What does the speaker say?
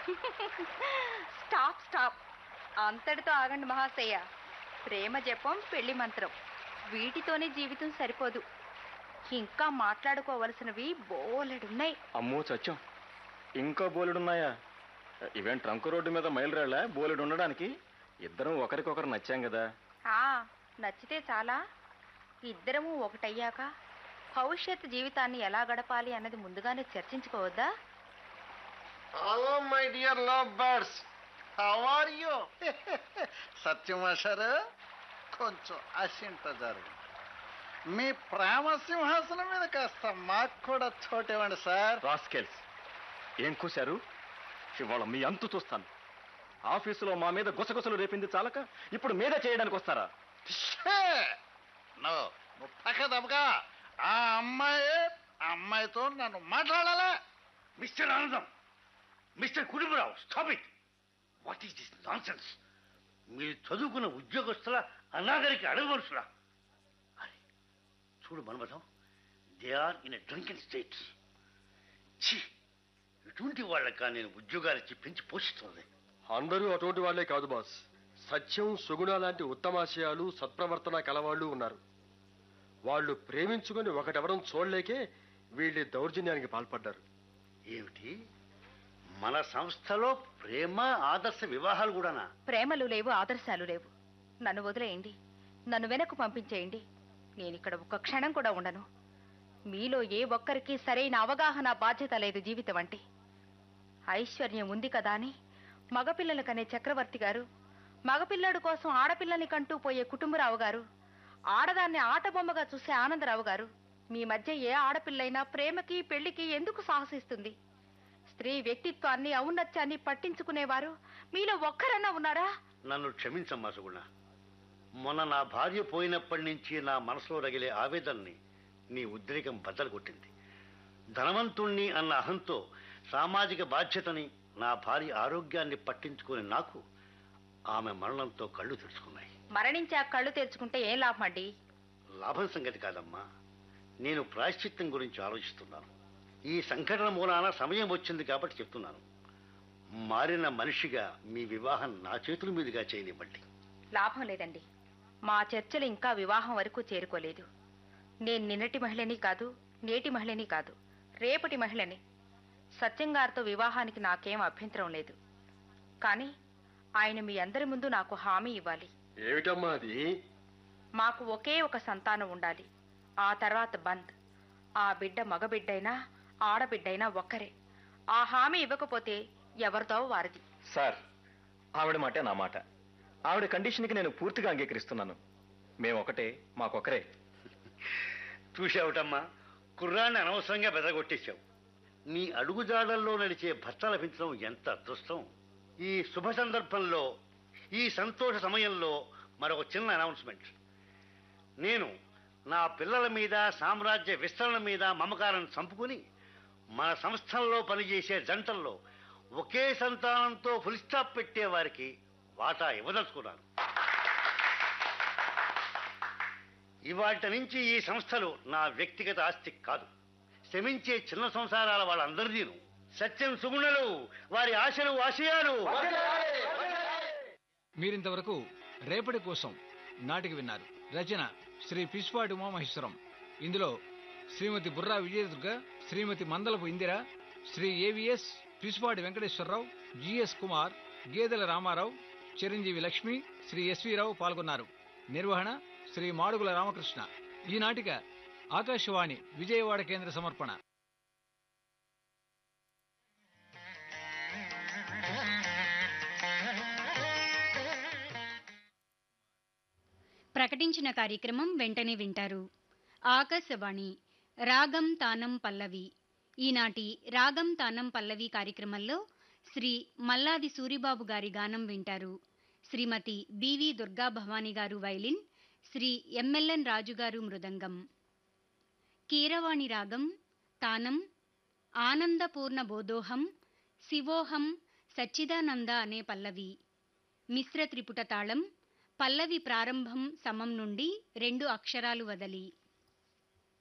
Stop stop అంతటితో ఆగండి మహాశయ ప్రేమ జపం పెళ్లి మంత్రం వీటితోనే జీవితం సరిపోదు ఇంకా మాట్లాడుకోవలసినవి బోలెడున్నాయి అమ్మో సత్యం ఇంకా బోలెడున్నాయా ఇవేం ట్రంక్ రోడ్డు మీద మైలురాళ్ళ బోలెడు ఉండడానికి ఇద్దరం ఒకరికొకరు నచ్చాం కదా ఆ నచ్చితే చాలా ఇద్దరము ఒకటయ్యాక భవిష్యత్ జీవితాన్ని ఎలా గడపాలి అన్నది ముందుగానే చర్చించుకోవద్దా hello my dear love birds how are you Satyam మాస్టారు కొంచెం అసింట జరుగు మీ ప్రేమ సింహాసనం మీద కాస్త మాకు కూడా చోటివ్వండి సార్ రాస్కెల్స్ ఏం కూశారు ఇవాళ మీ అంతు చూస్తాను ఆఫీసులో మా మీద గుసగుసలు రేపింది చాలక ఇప్పుడు మీద చేయడానికి వస్తారా షే! నో నువ్వు పక్క దెబ్బగా ఆ అమ్మాయి ఆ అమ్మాయితో నన్ను మాట్లాడాలా mister Anandam mister Kutumbarao stop it what is this nonsense మీరు చదువుకున్న ఉద్యోగస్తుల అనాగరిక అడవి మనుషులా అరే, చూడు Manmatham they are in a drunken state ఛీ ఇటువంటి వాళ్ళకా నేను ఉద్యోగాలు ఇచ్చి పెంచి పోషిస్తుంది అందరూ అటువంటి వాళ్లే కాదు బాస్ సత్యం సుగుణ లాంటి ఉత్తమాశయాలు సత్ప్రవర్తన కలవాళ్ళు ఉన్నారు వాళ్ళు ప్రేమించుకుని ఒకటెవరం చూడలేకే వీళ్ళ దౌర్జన్యానికి పాల్పడ్డారు ఏమిటి మన సంస్థలో ప్రేమ ఆదర్శ వివాహాలు కూడానా ప్రేమలు లేవు ఆదర్శాలు లేవు నన్ను వదిలేయండి నన్ను వెనక్కు పంపించేయండి నేను ఇక్కడ ఒక్క క్షణం కూడా ఉండను మీలో ఏ ఒక్కరికి సరైన అవగాహన బాధ్యత లేదు జీవితం అంటే ఐశ్వర్యం ఉంది కదా అని మగపిల్లల కనే చక్రవర్తి గారు మగపిల్లడు కోసం ఆడపిల్లని కంటూ పోయే కుటుంబరావు గారు ఆడదాన్ని ఆటబొమ్మగా చూసే ఆనందరావు గారు మీ మధ్య ఏ ఆడపిల్లైనా ప్రేమకి పెళ్లికి ఎందుకు సాహసిస్తుంది స్త్రీ వ్యక్తిత్వాన్ని ఔన్నత్యాన్ని పట్టించుకునేవారు మీలో ఒక్కరన్నా ఉన్నారా నన్ను క్షమించమ్మా సుగుణ మొన్న నా భార్య పోయినప్పటి నుంచి నా మనసులో రగిలే ఆవేదనని నీ ఉద్రేకం బద్దలు కొట్టింది ధనవంతుణ్ణి అన్న అహంతో సామాజిక బాధ్యతని నా భార్య ఆరోగ్యాన్ని పట్టించుకుని నాకు ఆమె మరణంతో కళ్ళు తెరుచుకున్నాయి మరణించి ఆ కళ్ళు తెరుచుకుంటే ఏం లాభం అండి లాభం సంగతి కాదమ్మా నేను ప్రాయశ్చిత్తం గురించి ఆలోచిస్తున్నాను ఈ సంఘటన మూలాన సమయం వచ్చింది కాబట్టి చెప్తున్నాను మారిన మనిషిగా మీ వివాహం నా చేతుల మీదుగా చేయనివ్వండి లాభం లేదండి మా చర్చలు ఇంకా వివాహం వరకు చేరుకోలేదు నేను నిన్నటి మహిళని కాదు నేటి మహిళని కాదు రేపటి మహిళని సత్యం గారితో వివాహానికి నాకేం అభ్యంతరం లేదు కానీ ఆయన మీ అందరి ముందు నాకు హామీ ఇవ్వాలి ఏమిటమ్మా అది మాకు ఒకే ఒక సంతానం ఉండాలి ఆ తర్వాత బంద్ ఆ బిడ్డ మగబిడ్డైనా ఆడబిడ్డైనా ఒక్కరే ఆ హామీ ఇవ్వకపోతే ఎవరిదో వారిది సార్ ఆవిడ మాటే నా మాట ఆవిడ కండిషన్కి నేను పూర్తిగా అంగీకరిస్తున్నాను మేము ఒకటే మాకొకరే చూసావుటమ్మా కుర్రాన్ని అనవసరంగా బెదరగొట్టేశావు నీ అడుగుజాడల్లో నడిచే భర్త లభించడం ఎంత అదృష్టం ఈ శుభ సందర్భంలో ఈ సంతోష సమయంలో మరొక చిన్న అనౌన్స్మెంట్ నేను నా పిల్లల మీద సామ్రాజ్య విస్తరణ మీద మమకారం చంపుకుని మన సంస్థల్లో పనిచేసే జంటల్లో ఒకే సంతానంతో ఫుల్ స్టాప్ పెట్టే వారికి వాటా ఇవ్వదలుచుకున్నాను ఇవాటి నుంచి ఈ సంస్థలు నా వ్యక్తిగత ఆస్తి కాదు శ్రమించే చిన్న సంసారాల వాళ్ళందరిదీను సత్యం సుగుణలు వారి ఆశలు ఆశయాలు మీరింతవరకు రేపటి కోసం నాటిక విన్నారు రచన శ్రీ పిస్పాటి ఉమామహేశ్వరం ఇందులో Shrimati Burra Vijayadurga Shrimati Mandalapu Indira Shri AVS Pispati Venkateswararao GS Kumar Gedela Ramarao Chiranjeevi Lakshmi Shri SV Rao పాల్గొన్నారు నిర్వహణ శ్రీ మాడుగుల రామకృష్ణ ఈ నాటిక ఆకాశవాణి విజయవాడ కేంద్ర సమర్పణ ప్రకటించిన కార్యక్రమం వెంటనే వింటారు ఆకాశవాణి రాగం తానం పల్లవి ఈనాటి రాగం తానం పల్లవి కార్యక్రమంలో శ్రీ మల్లాది సూరిబాబు గారి గానం వింటారు శ్రీమతి బివి దుర్గా భవానీ గారు వైలిన్ శ్రీ ఎంఎల్ఎన్ రాజు గారు మృదంగం కీరవాణి రాగం తానం ఆనందపూర్ణ బోధోహం శివోహం సచ్చిదానంద అనే పల్లవి మిశ్ర త్రిపుట తాళం పల్లవి ప్రారంభం సమం నుండి రెండు అక్షరాలు వదలి